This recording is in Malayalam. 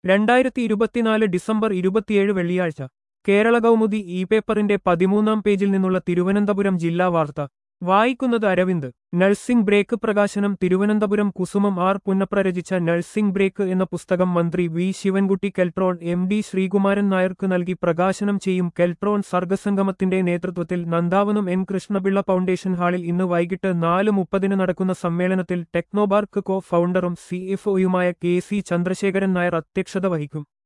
രണ്ടായിരത്തി ഇരുപത്തിനാല് ഡിസംബർ ഇരുപത്തിയേഴ് വെള്ളിയാഴ്ച കേരള കൗമുദി ഇ പേപ്പറിന്റെ പതിമൂന്നാം പേജിൽ നിന്നുള്ള തിരുവനന്തപുരം ജില്ലാ വാർത്ത വായിക്കുന്നത് അരവിന്ദ് നഴ്സിംഗ് ബ്രേക്ക് പ്രകാശനം തിരുവനന്തപുരം കുസുമം ആർ പുന്നപ്ര രചിച്ച നഴ്സിംഗ് ബ്രേക്ക് എന്ന പുസ്തകം മന്ത്രി V Sivankutty Keltron M D Sreekumaran നായർക്ക് നൽകി പ്രകാശനം ചെയ്യും കെൽട്രോൺ സർഗസംഗമത്തിന്റെ നേതൃത്വത്തിൽ നന്ദാവനം എൻ കൃഷ്ണപിള്ള ഫൗണ്ടേഷൻ ഹാളിൽ ഇന്ന് വൈകിട്ട് നാല് മുപ്പതിന് നടക്കുന്ന സമ്മേളനത്തിൽ ടെക്നോബാർക്ക് കോ ഫൗണ്ടറും സിഎഫ്ഒയുമായ കെ സി ചന്ദ്രശേഖരൻ നായർ അധ്യക്ഷത വഹിക്കും